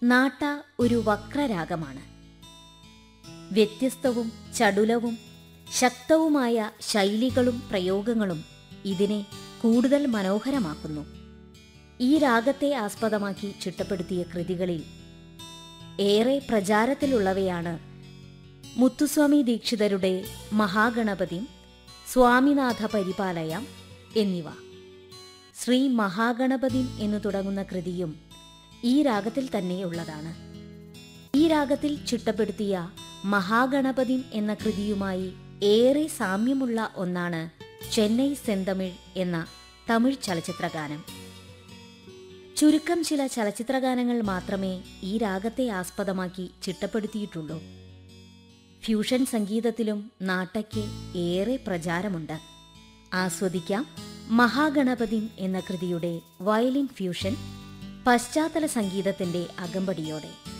നാട്ട ഒരു വക്രരാഗമാണ് വ്യത്യസ്തവും ചടുലവും ശക്തവുമായ ശൈലികളും പ്രയോഗങ്ങളും ഇതിനെ കൂടുതൽ മനോഹരമാക്കുന്നു ഈ രാഗത്തെ ആസ്പദമാക്കി ചിട്ടപ്പെടുത്തിയ കൃതികളിൽ ഏറെ പ്രചാരത്തിലുള്ളവയാണ് മുത്തുസ്വാമി ദീക്ഷിതരുടെ മഹാഗണപതി സ്വാമിനാഥ പരിപാലയം എന്നിവ ശ്രീ മഹാഗണപതി എന്നു തുടങ്ങുന്ന കൃതിയും ഈ രാഗത്തിൽ തന്നെയുള്ളതാണ് ഈ രാഗത്തിൽ ചിട്ടപ്പെടുത്തിയ മഹാഗണപതി എന്ന കൃതിയുമായി ഏറെ സാമ്യമുള്ള ഒന്നാണ് ചെന്നൈ സെന്തമിഴ് എന്ന തമിഴ് ചലച്ചിത്രഗാനം ചുരുക്കം ചില ചലച്ചിത്രഗാനങ്ങൾ മാത്രമേ ഈ രാഗത്തെ ആസ്പദമാക്കി ചിട്ടപ്പെടുത്തിയിട്ടുള്ളൂ ഫ്യൂഷൻ സംഗീതത്തിലും നാട്ടയ്ക്ക് ഏറെ പ്രചാരമുണ്ട് ആസ്വദിക്കാം മഹാഗണപതി എന്ന കൃതിയുടെ വയലിൻ ഫ്യൂഷൻ പശ്ചാത്തല സംഗീതത്തിന്റെ അകമ്പടിയോടെ